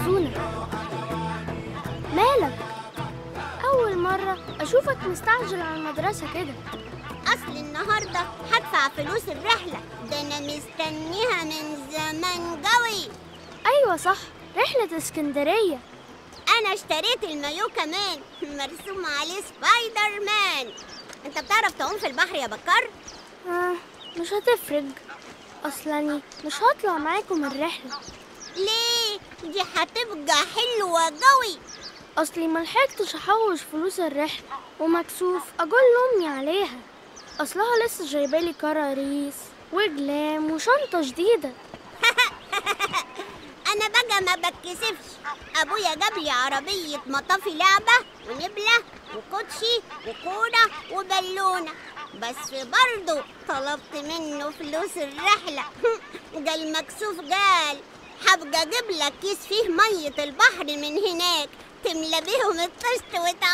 حزونة مالك أول مرة أشوفك مستعجل على المدرسة كده اصل النهارده هدفع فلوس الرحله ده انا مستنيها من زمان قوي أيوة صح رحلة اسكندرية انا اشتريت المايو كمان مرسوم عليه سبايدر مان انت بتعرف تعوم في البحر يا بكر آه مش هتفرق أصلاني مش هطلع معاكم الرحلة ليه دي هتبقى حلوه قوي أصلي ملحقتش أحوش فلوس الرحلة ومكسوف أقول لأمي عليها أصلها لسه جايبالي كراريس وجلام وشنطة جديدة انا بقى ما بتكسفش ابويا جاب لي عربيه مطافي لعبه ونبله وكوتشي وكوره وبالونه بس برضه طلبت منه فلوس الرحله قال مكسوف قال هبقى اجيب لك كيس فيه ميه البحر من هناك تملى بيهم الطشت